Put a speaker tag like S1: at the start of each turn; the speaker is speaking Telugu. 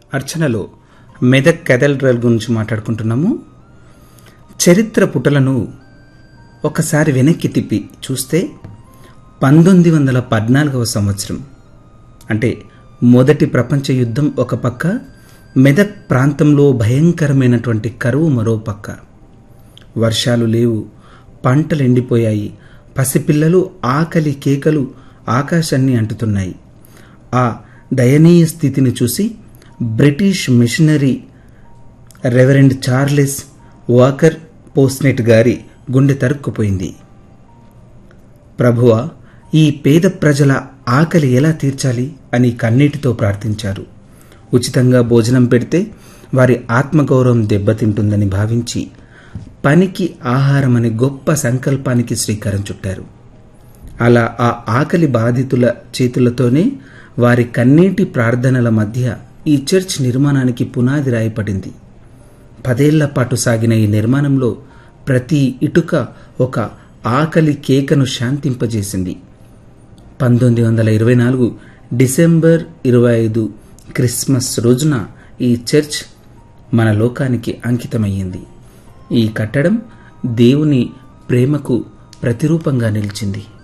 S1: అర్చనలో మెదక్ కెథడ్రల్ గురించి మాట్లాడుకుంటున్నాము చరిత్ర పుటలను ఒకసారి వెనక్కి తిప్పి చూస్తే పంతొమ్మిది వందల పద్నాలుగవ సంవత్సరం అంటే మొదటి ప్రపంచ యుద్ధం ఒక పక్క మెదక్ ప్రాంతంలో భయంకరమైనటువంటి కరువు మరో పక్క వర్షాలు లేవు పంటలు ఎండిపోయాయి పసిపిల్లలు ఆకలి కేకలు ఆకాశాన్ని అంటుతున్నాయి ఆ దయనీయ స్థితిని చూసి British missionary reverend Charles Walker Posnett గారి గుండె తరుక్కుపోయింది ప్రభువా ఈ పేద ప్రజల ఆకలి ఎలా తీర్చాలి అని కన్నీటితో ప్రార్థించారు ఉచితంగా భోజనం పెడితే వారి ఆత్మగౌరవం దెబ్బతింటుందని భావించి పనికి ఆహారం అనే గొప్ప సంకల్పానికి శ్రీకారం చుట్టారు అలా ఆ ఆకలి బాధితుల చేతులతోనే వారి కన్నీటి ప్రార్థనల మధ్య ఈ చర్చ్ నిర్మాణానికి పునాది రాయపడింది పదేళ్ల పాటు సాగిన ఈ నిర్మాణంలో ప్రతి ఇటుక ఒక ఆకలి కేకను శాంతింపజేసింది పంతొమ్మిది వందల ఇరవై నాలుగు డిసెంబర్ ఇరవై ఐదు క్రిస్మస్ రోజున ఈ చర్చ్ మన లోకానికి అంకితమయ్యింది ఈ కట్టడం దేవుని ప్రేమకు ప్రతిరూపంగా నిలిచింది